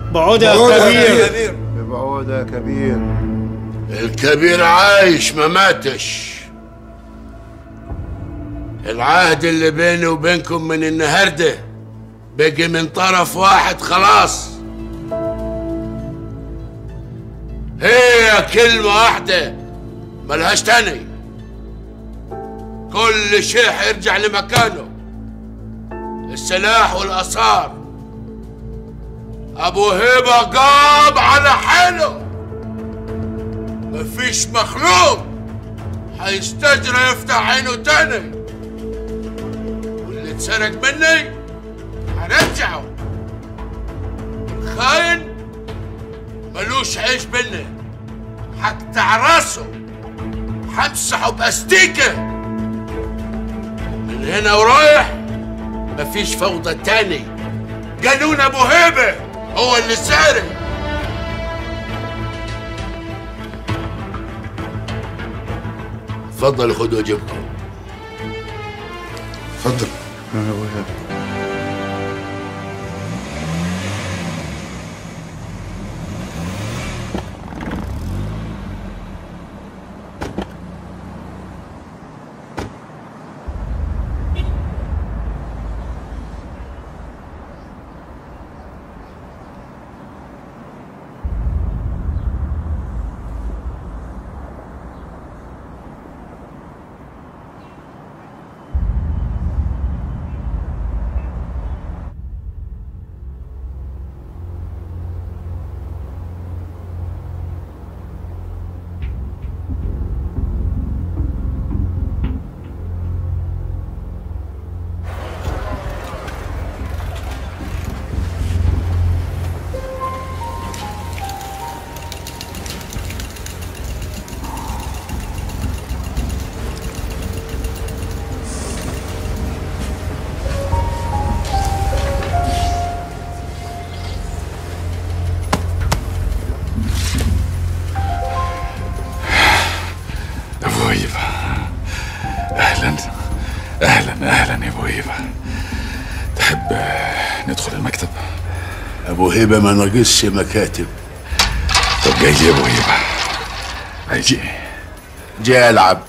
بعودة يا كبير بعودة يا كبير الكبير عايش ما ماتش العهد اللي بيني وبينكم من النهارده بقي من طرف واحد خلاص هي كلمة واحدة ملهاش تاني كل شيء حيرجع لمكانه السلاح والآثار أبو هيبة قام على حاله مفيش مخلوق حيستجرى يفتح عينه تاني واللي اتسرق مني هرجعه الخاين ملوش عيش مني حقطع راسه حمسحه باستيكه من هنا ورايح مفيش فوضى تاني قانون ابو هيبه هو اللي سارق اتفضل خدوا جيبكم اتفضل ابو هيبه اهلا اهلا اهلا يا ابو هيبه تحب آه، ندخل المكتب ابو هيبه ما ناقصش مكاتب طب جاي لي يا ابو هيبه عايز ايه جاي العب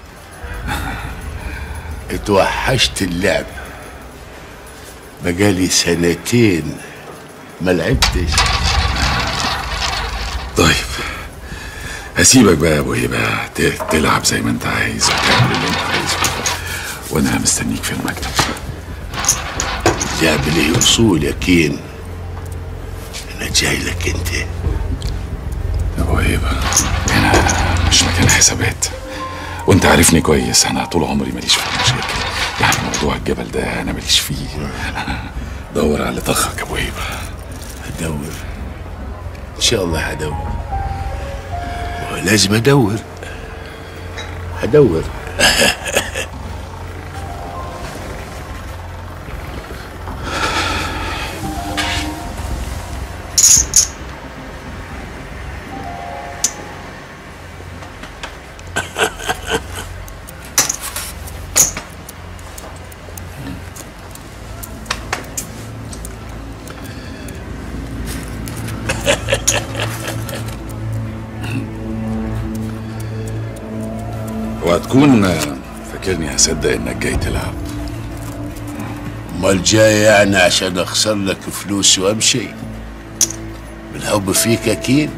اتوحشت اللعب بقالي سنتين ما لعبتش طيب هسيبك بقى يا ابو هيبه ت- تلعب زي ما انت عايز وتعمل اللي انت عايزه وانا مستنيك في المكتب لعب ليه اصول يا كين انا جاي لك انت يا ابو هيبه هنا مش مكان حسابات وانت عارفني كويس انا طول عمري ماليش في المشاكل يعني موضوع الجبل ده انا ماليش فيه دور على طخك يا ابو هيبه هدور ان شاء الله هدور لازم ادور هدور وهتكون فاكرني هصدق انك جاي تلعب امال جاي يعني عشان اخسر لك فلوس وامشي بالحب فيك اكيد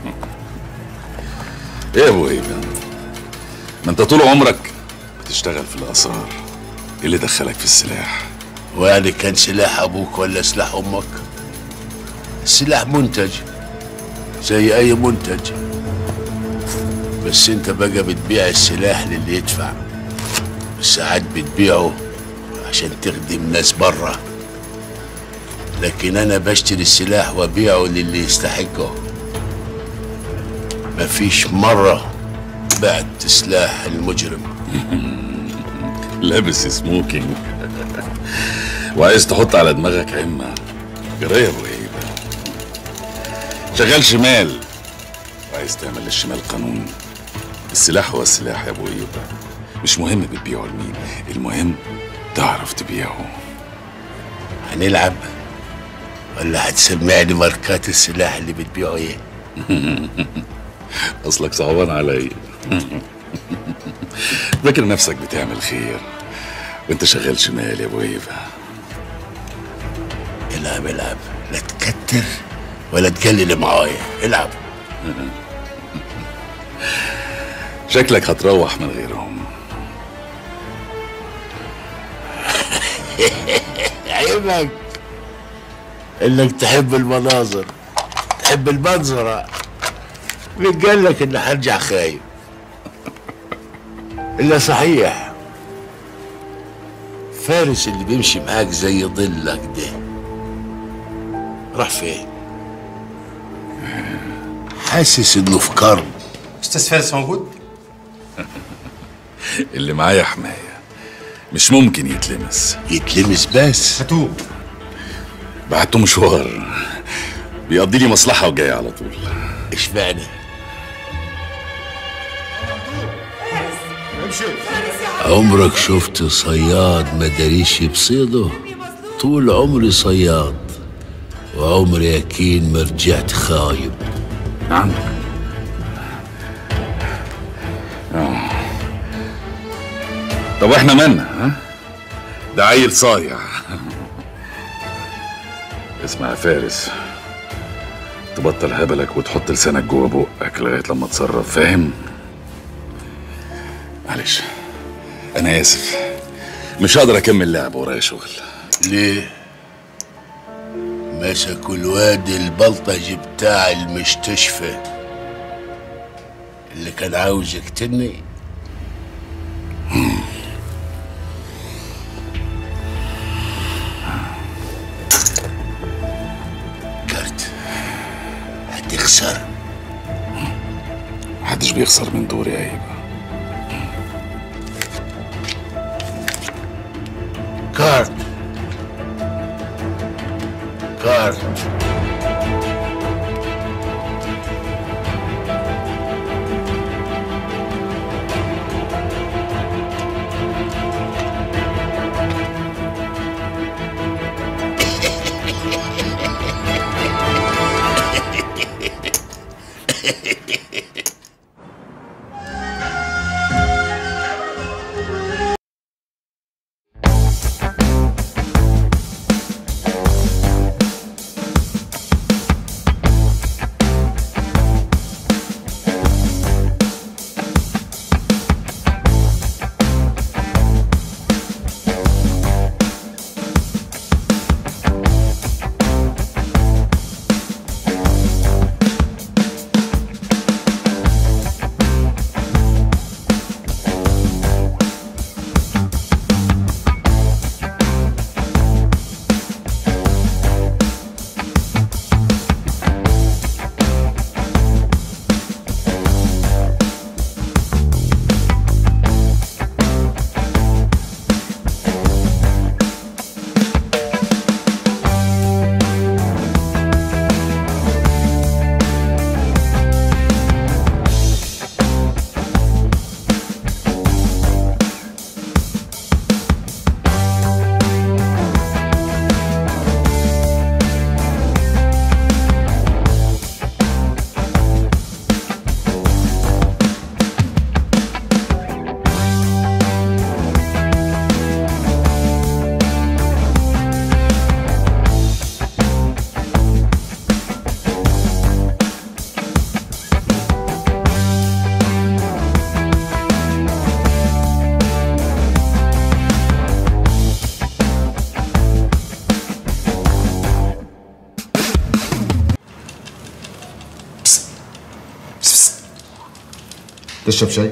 ايه يا ابو هيبه ما انت طول عمرك بتشتغل في الاثار ايه اللي دخلك في السلاح ويعني كان سلاح ابوك ولا سلاح امك السلاح منتج زي اي منتج بس انت بقى بتبيع السلاح للي يدفع ساعات بتبيعه عشان تخدم ناس برا لكن انا بشتري السلاح وابيعه للي يستحقه مفيش مرة بعت سلاح المجرم لابس سموكينج وعايز تحط على دماغك عمة جرايه يا ابو هيبه شغال شمال وعايز تعمل للشمال قانون السلاح هو السلاح يا ابو هيبه مش مهم بتبيعه لمين المهم تعرف تبيعه هنلعب ولا هتسمعني ماركات السلاح اللي بتبيعه ايه اصلك صعبان عليا فاكر نفسك بتعمل خير وانت شغال شمال يا ابو هيبه العب العب لا تكتر ولا تقلل معايا العب شكلك هتروح من غيرهم عيبك انك تحب المناظر تحب المنظرة مين قال لك اني هرجع خايب الا صحيح فارس اللي بيمشي معاك زي ظلك ده راح فين حاسس انه في كرب استاذ فارس موجود اللي معايا حمايه مش ممكن يتلمس يتلمس بس هاتوه بعته مشوار بيقضي لي مصلحه وجاي على طول اشمعنى عمرك شفت صياد ما داريش بصيده طول عمري صياد وعمري اكيد ما رجعت خايب نعم آه. طب واحنا مالنا ها ده عيل صايع اسمع يا فارس تبطل هبلك وتحط لسانك جوه بقك لغايه لما تصرف فاهم معلش انا اسف مش هقدر اكمل لعب ورايا شغل ليه مسكوا الواد البلطجي بتاع المستشفى اللي كان عاوز يقتلني كارت هتخسر محدش بيخسر من دوري يا هيبه كارت كارت تشرب شاي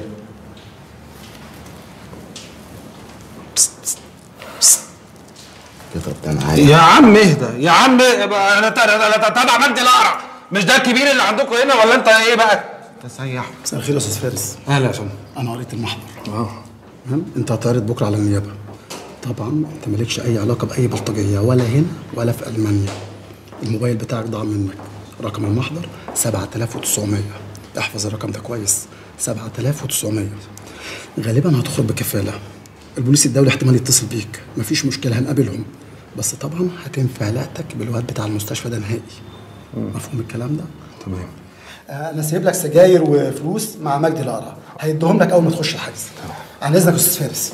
كده ده معايا يا عم اهدى يا عم يبقى انا ت- أنا ت- تبع مجدي الاقرع مش ده الكبير اللي عندكم هنا ولا انت ايه بقى؟ تسيح مساء الخير يا استاذ فارس اهلا يا فندم انا قريت المحضر اه تمام انت هتعرض بكره على النيابه طبعا انت مالكش اي علاقه باي بلطجيه ولا هنا ولا في المانيا الموبايل بتاعك ضاع منك رقم المحضر 7900 احفظ الرقم ده كويس 7900 غالبا هتخرج بكفاله البوليس الدولي احتمال يتصل بيك مفيش مشكله هنقابلهم بس طبعا هتنفع علاقتك بالواد بتاع المستشفى ده نهائي مفهوم الكلام ده؟ تمام انا سايب لك سجاير وفلوس مع مجدي القرع هيديهم لك اول ما تخش الحجز عن اذنك يا استاذ فارس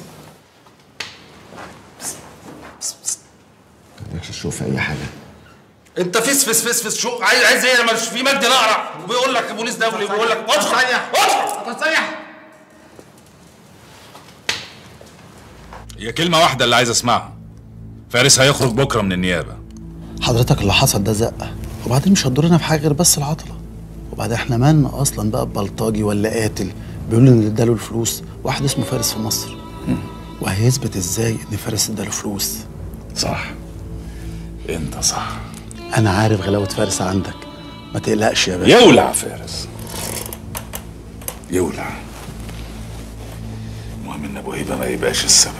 مالكش تشوف في اي حاجه انت فيس فيس فيس فيس شو عايز عايز ايه لما مش في مجدي الاقرع وبيقول لك بوليس دولي وبيقول لك ادخل ادخل هتصيح هي كلمة واحدة اللي عايز اسمعها فارس هيخرج بكرة من النيابة حضرتك اللي حصل ده زقه وبعدين مش هتضرنا في حاجه غير بس العطله وبعدين احنا مالنا اصلا بقى ببلطجي ولا قاتل بيقولوا ان اللي اداله الفلوس واحد اسمه فارس في مصر وهيثبت ازاي ان فارس اداله فلوس صح انت صح انا عارف غلاوه فارس عندك ما تقلقش يا باشا يولع فارس يولع المهم ان ابو هيبه ما يبقاش السبب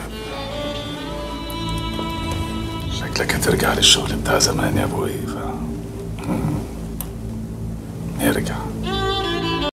شكلك هترجع للشغل بتاع زمان يا ابو هيبه مم. نرجع